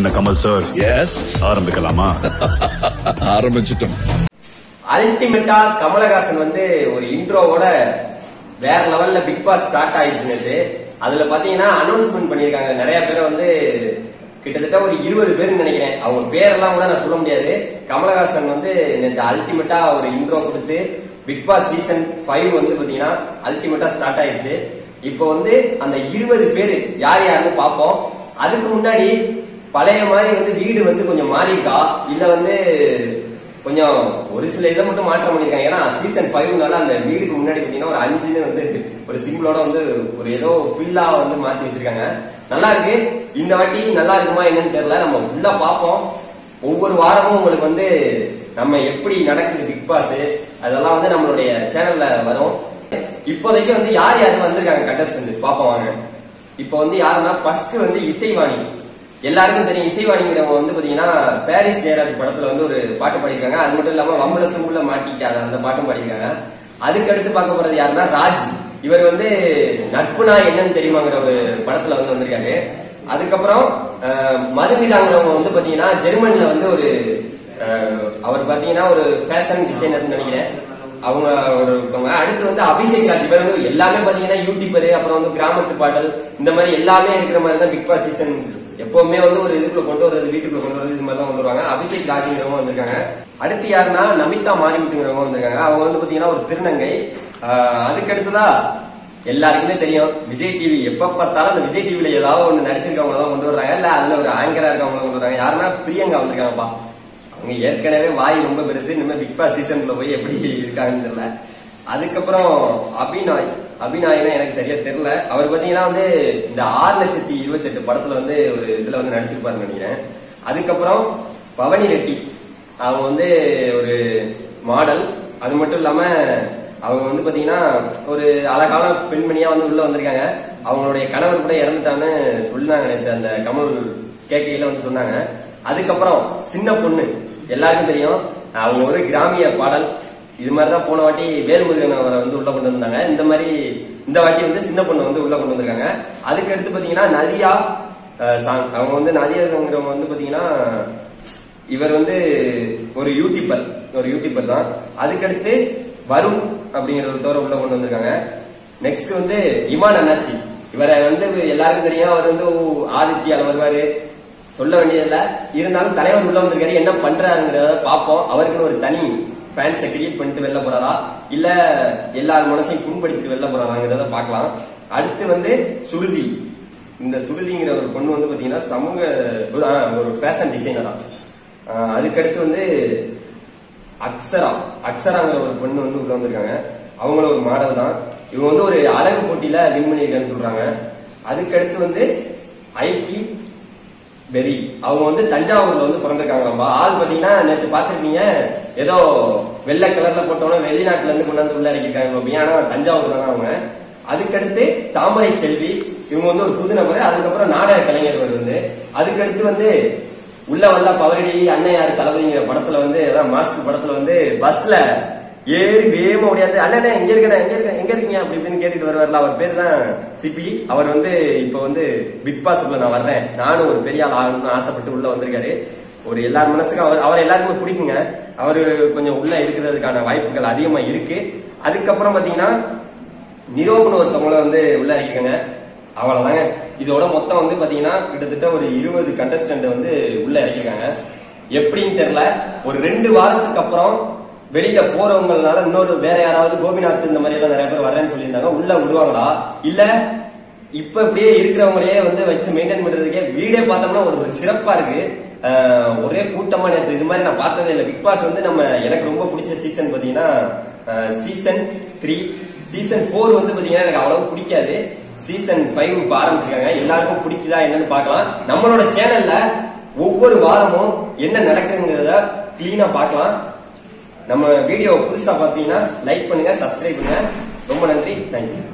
என்ன Kamal sir yes ஆரம்பிக்கலாமா ஆரம்பிச்சிட்டோம் அல்டிமேட்டா கமலஹாசன் வந்து ஒரு இன்ட்ரோவோட வேற லெவல்ல பிக் பாஸ் ஸ்டார்ட் ஆயிடுச்சு அதுல பாத்தீங்கன்னா அனௌன்ஸ்மெண்ட் பண்ணிருக்காங்க நிறைய பேரை வந்து கிட்டத்தட்ட ஒரு இருபது பேர் நினைக்கிறேன் அவங்க பேரெல்லாம் கூட நான் சொல்ல முடியாது கமலஹாசன் வந்து நேற்று அல்டிமேட்டா ஒரு இன்ட்ரோ கொடுத்து பிக் பாஸ் சீசன் ஃபைவ் வந்து பாத்தீங்கன்னா அல்டிமேட்டா ஸ்டார்ட் ஆயிடுச்சு இப்போ வந்து அந்த இருபது பேர் யார் யாருன்னு பார்ப்போம் அதுக்கு முன்னாடி பழைய மாதிரி வந்து வீடு வந்து கொஞ்சம் மாறி இருக்கா இல்ல வந்து கொஞ்சம் ஒரு சில இதை மட்டும் மாற்றம் பண்ணிருக்காங்க ஏன்னா சீசன் ஃபைவ்னால அந்த வீடுக்கு முன்னாடி பாத்தீங்கன்னா ஒரு அஞ்சுன்னு வந்து ஒரு சிம்பிளோட வந்து ஒரு ஏதோ பில்லா வந்து மாத்தி வச்சிருக்காங்க நல்லா இருக்கு இந்த வாட்டி நல்லா இருக்குமா என்னன்னு தெரியல நம்ம ஃபுல்லா பார்ப்போம் ஒவ்வொரு வாரமும் உங்களுக்கு வந்து நம்ம எப்படி நடக்குது பிக் பாஸ் அதெல்லாம் வந்து நம்மளுடைய சேனல்ல வரும் இப்போதைக்கு வந்து யார் யார் வந்திருக்காங்க கண்டஸ்டன்ட் பாப்போம் வாங்க இப்போ வந்து யாருன்னா ஃபர்ஸ்ட் வந்து இசைவாணி எல்லாருக்கும் தெரியும் இசைவாணிங்கிறவங்க வந்து பாத்தீங்கன்னா பாரிஸ் ஜெயராஜ் படத்துல வந்து ஒரு பாட்டு பாடியிருக்காங்க அது மட்டும் இல்லாம வம்பளத்துக்குள்ள மாட்டிக்காங்க அந்த பாட்டும் பாடியிருக்காங்க அதுக்கு அடுத்து பார்க்க போறது யாருன்னா ராஜ் இவர் வந்து நட்புனா என்னன்னு தெரியுமாங்கிற ஒரு படத்துல வந்து வந்திருக்காரு அதுக்கப்புறம் அஹ், மதுமிதாங்கிறவங்க வந்து பாத்தீங்கன்னா ஜெர்மன்ல வந்து ஒரு அஹ், அவர் பாத்தீங்கன்னா ஒரு ஃபேஷன் டிசைனர்னு நினைக்கிறேன் அவங்க ஒரு ஒருத்தவங்க அடுத்து வந்து அபிஷேக் ராஜ் இவர் வந்து எல்லாமே பாத்தீங்கன்னா யூடியூபர் அப்புறம் வந்து கிராமத்து பாடல் இந்த மாதிரி எல்லாமே இருக்கிற மாதிரி தான் பிக் பாஸ் சீசன் எப்பவுமே வந்து ஒரு இதுக்குள்ள கொண்டு வர்றது வீட்டுக்குள்ள கொண்டு வர்றது இது மாதிரி தான் கொண்டு வருவாங்க அபிஷேக் ராஜுங்கிறவங்க வந்திருக்காங்க அடுத்து யாருன்னா நமிதா மாரிமுத்துங்கிறவங்க வந்திருக்காங்க அவங்க வந்து பாத்தீங்கன்னா ஒரு திருநங்கை ஆஹ் அதுக்கு அடுத்ததா எல்லாருக்குமே தெரியும் விஜய் டிவி எப்ப பார்த்தாலும் அந்த விஜய் டிவில ஏதாவது ஒண்ணு நடிச்சிருக்கவங்க தான் கொண்டு வர்றாங்க இல்ல அதுல ஒரு ஆங்கரா இருக்கவங்க கொண்டு வர்றாங்க யாருன்னா பிரியங்கா வந்திருக்காங்கப்பா அவங்க ஏற்கனவே வாய் ரொம்ப பெருசு இனிமே பிக் பாஸ் சீசன்ல போய் எப்படி இருக்காங்கன்னு தெரியல அதுக்கப்புறம் அபிநாய் அபிநாய்னா எனக்கு சரியா தெரியல அவர் பாத்தீங்கன்னா வந்து இந்த ஆறு லட்சத்தி இருபத்தி எட்டு படத்துல வந்து ஒரு இதுல வந்து நடிச்சிருப்பாருன்னு நினைக்கிறேன் அதுக்கப்புறம் பவனி ரெட்டி அவங்க வந்து ஒரு மாடல் அது மட்டும் இல்லாம அவங்க வந்து பாத்தீங்கன்னா ஒரு அழகான பெண்மணியா வந்து உள்ள வந்திருக்காங்க அவங்களுடைய கணவர் கூட இறந்துட்டான்னு சொன்னாங்க நேத்து அந்த கமல் கேக்கையில வந்து சொன்னாங்க அதுக்கப்புறம் சின்ன பொண்ணு எல்லாருக்கும் தெரியும் அவங்க ஒரு கிராமிய பாடல் இது மாதிரிதான் போன வாட்டி வேல்முருகன் அவரை வந்து உள்ள கொண்டு வந்தாங்க இந்த மாதிரி இந்த வாட்டி வந்து சின்ன பொண்ணு வந்து உள்ள கொண்டு வந்திருக்காங்க அதுக்கு அடுத்து பாத்தீங்கன்னா நதியா அஹ், song. அவங்க வந்து நதியாங்கிறவங்க வந்து பாத்தீங்கன்னா இவர் வந்து ஒரு யூடியூபர் ஒரு யூடியூபர் தான் அதுக்கடுத்து வருண் அப்படிங்கிற ஒரு தோற உள்ள கொண்டு வந்திருக்காங்க நெக்ஸ்ட் வந்து இமான் அண்ணாச்சி இவரை வந்து எல்லாருக்கும் தெரியும் அவர் வந்து ஆதித்யால வருவாரு சொல்ல வேண்டியதில்ல இருந்தாலும் தலைவர் உள்ள வந்திருக்காரு என்ன பண்றாருங்கிறத பார்ப்போம் அவருக்குன்னு ஒரு தனி ஃபேன்ஸை கிரியேட் பண்ணிட்டு வெளில போறாரா இல்ல எல்லார் மனசையும் புண்படுத்திட்டு வெளில போறாராங்கிறத பார்க்கலாம் அடுத்து வந்து சுருதி இந்த சுருதிங்கிற ஒரு பொண்ணு வந்து பாத்தீங்கன்னா சமூக ஒரு- ஆ, ஒரு ஃபேஷன் டிசைனரா அதுக்கடுத்து வந்து அக்ஸரா அக்ஸராங்கிற ஒரு பொண்ணு வந்து உள்ள வந்திருக்காங்க அவங்கள ஒரு மாடல் தான் இவங்க வந்து ஒரு அழகு போட்டியில வின் பண்ணியிருக்கான்னு சொல்றாங்க அதுக்கடுத்து வந்து ஐக்கி பெரி அவங்க வந்து தஞ்சாவூர்ல வந்து பிறந்திருக்காங்களாம்பா ஆள் பாத்தீங்கன்னா நேத்து பாத்திருக்கீங்க ஏதோ வெள்ளை கலர்ல போட்டோம்னா வெளிநாட்டுல இருந்து கொண்டாந்து உள்ள இறக்கிருக்காங்க பாப்பீங்க. ஆனா தஞ்சாவூர் தானே அவங்க அதுக்கடுத்து தாமரை செல்வி இவங்க வந்து ஒரு புது நபர் அதுக்கப்புறம் நாடக கலைஞர் இவர் வந்து அதுக்கடுத்து வந்து உள்ள வல்ல பவரடி அன்னையார் தளபதிங்கிற படத்துல வந்து அதான் மாஸ்டர் படத்துல வந்து பஸ்ல ஏறி வேகமா ஓடியாந்து அண்ணனே எங்க இருக்கண்ணே எங்க இருக்க எங்க இருக்கீங்க அப்படி இப்படின்னு கேட்டுட்டு வருவார்ல அவர் பேர் தான் சிபி அவர் வந்து இப்ப வந்து பிக் பாஸ் உள்ள நான் வர்றேன் நானும் ஒரு பெரிய ஆள் ஆகணும்னு ஆசைப்பட்டு உள்ள வந்திருக்காரு ஒரு எல்லார் மனசுக்கும் அவர் அவர் எல்லாருக்குமே பிடிக்குங்க அவரு கொஞ்சம் உள்ள இருக்கிறதுக்கான வாய்ப்புகள் அதிகமா இருக்கு அதுக்கப்புறம் பாத்தீங்கன்னா நிரோபன் ஒருத்தவங்கள வந்து உள்ள இறக்கிருக்காங்க அவ்வளவுதாங்க இதோட மொத்தம் வந்து பாத்தீங்கன்னா கிட்டத்தட்ட ஒரு இருபது கண்டஸ்டன்ட் வந்து உள்ள இறக்கிருக்காங்க எப்படின்னு தெரியல ஒரு ரெண்டு வாரத்துக்கு அப்புறம் வெளியில போறவங்கனால இன்னொரு வேற யாராவது கோபிநாத் இந்த மாதிரி எல்லாம் நிறைய பேர் வரேன்னு சொல்லியிருந்தாங்க உள்ள விடுவாங்களா இல்ல இப்ப இப்படியே இருக்கிறவங்களையே வந்து வச்சு மெயின்டைன் பண்றதுக்கே வீடே பார்த்தோம்னா ஒரு ஒரு சிறப்பா இருக்கு ஆஹ் ஒரே கூட்டமா நேத்து இது மாதிரி நான் பார்த்ததே இல்லை பிக் பாஸ் வந்து நம்ம எனக்கு ரொம்ப பிடிச்ச சீசன் பாத்தீங்கன்னா சீசன் த்ரீ சீசன் ஃபோர் வந்து பாத்தீங்கன்னா எனக்கு அவ்வளவு பிடிக்காது சீசன் ஃபைவ் இப்ப ஆரம்பிச்சிருக்காங்க எல்லாருக்கும் பிடிக்குதா என்னன்னு பார்க்கலாம் நம்மளோட சேனல்ல ஒவ்வொரு வாரமும் என்ன நடக்குங்கிறத கிளீனா பார்க்கலாம் நம்ம வீடியோ புதுசா பாத்தீங்கன்னா லைக் பண்ணுங்க சப்ஸ்கிரைப் பண்ணுங்க ரொம்ப நன்றி தேங்க்யூ